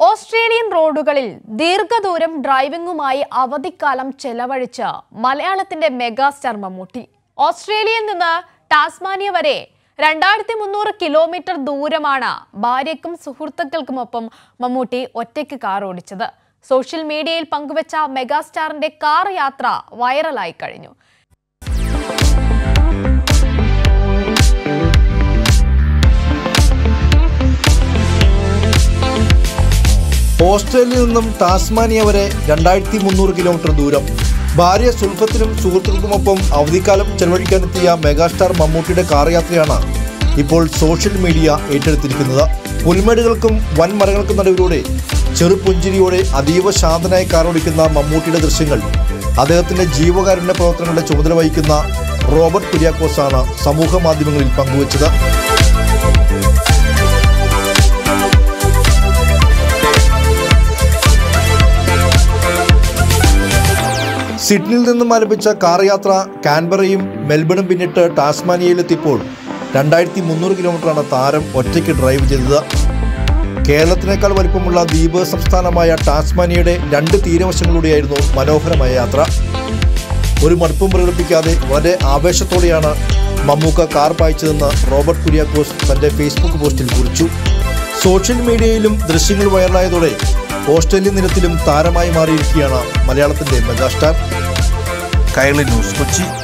Australian റോഡുകളിൽ ദീർഘദൂരം ഡ്രൈവിംഗുമായി അവധിക്കാലം ചെലവഴിച്ച മലയാളത്തിന്റെ മെഗാസ്റ്റാർ മമ്മൂട്ടി ഓസ്ട്രേലിയയിൽ നിന്ന് ടാസ്മാനിയ വരെ രണ്ടായിരത്തി മുന്നൂറ് കിലോമീറ്റർ ദൂരമാണ് ഭാര്യയ്ക്കും സുഹൃത്തുക്കൾക്കുമൊപ്പം മമ്മൂട്ടി ഒറ്റയ്ക്ക് കാർ ഓടിച്ചത് സോഷ്യൽ മീഡിയയിൽ പങ്കുവച്ച മെഗാസ്റ്റാറിന്റെ കാർ യാത്ര വൈറലായി കഴിഞ്ഞു ഓസ്ട്രേലിയയിൽ നിന്നും ടാസ്മാനിയ വരെ രണ്ടായിരത്തി മുന്നൂറ് കിലോമീറ്റർ ദൂരം ഭാര്യ സുൽഫത്തിനും സുഹൃത്തുക്കൾക്കുമൊപ്പം അവധിക്കാലം ചെലവഴിക്കാനെത്തിയ മെഗാസ്റ്റാർ മമ്മൂട്ടിയുടെ കാർ യാത്രയാണ് ഇപ്പോൾ സോഷ്യൽ മീഡിയ ഏറ്റെടുത്തിരിക്കുന്നത് പുൽമേടുകൾക്കും വൻമരങ്ങൾക്കും നടുവിലൂടെ ചെറുപുഞ്ചിരിയോടെ അതീവ ശാന്തനായി കാർ ഓടിക്കുന്ന മമ്മൂട്ടിയുടെ ദൃശ്യങ്ങൾ അദ്ദേഹത്തിന്റെ ജീവകാരുണ്യ പ്രവർത്തനങ്ങളുടെ ചുമതല വഹിക്കുന്ന റോബർട്ട് കുര്യാക്കോസാണ് സമൂഹ മാധ്യമങ്ങളിൽ പങ്കുവച്ചത് സിഡ്നിയിൽ നിന്നും ആരംഭിച്ച കാർ യാത്ര കാൻബറയും മെൽബണും പിന്നിട്ട് ടാസ്മാനിയയിലെത്തിയപ്പോൾ രണ്ടായിരത്തി മുന്നൂറ് കിലോമീറ്ററാണ് താരം ഒറ്റയ്ക്ക് ഡ്രൈവ് ചെയ്തത് കേരളത്തിനേക്കാൾ വലിപ്പമുള്ള ദ്വീപ് സംസ്ഥാനമായ ടാസ്മാനിയയുടെ രണ്ട് തീരവശങ്ങളിലൂടെയായിരുന്നു മനോഹരമായ യാത്ര ഒരു മടുപ്പും പ്രകടിപ്പിക്കാതെ വളരെ ആവേശത്തോടെയാണ് മമ്മൂക്ക കാർ പായിച്ചതെന്ന് റോബർട്ട് കുര്യാക്കോസ് തന്റെ ഫേസ്ബുക്ക് പോസ്റ്റിൽ കുറിച്ചു സോഷ്യൽ മീഡിയയിലും ദൃശ്യങ്ങൾ വൈറലായതോടെ ഓസ്ട്രേലിയൻ നിരത്തിലും താരമായി മാറിയിരിക്കുകയാണ് മലയാളത്തിന്റെ മെഗാസ്റ്റാർ കൈരളി ന്യൂസ് കൊച്ചി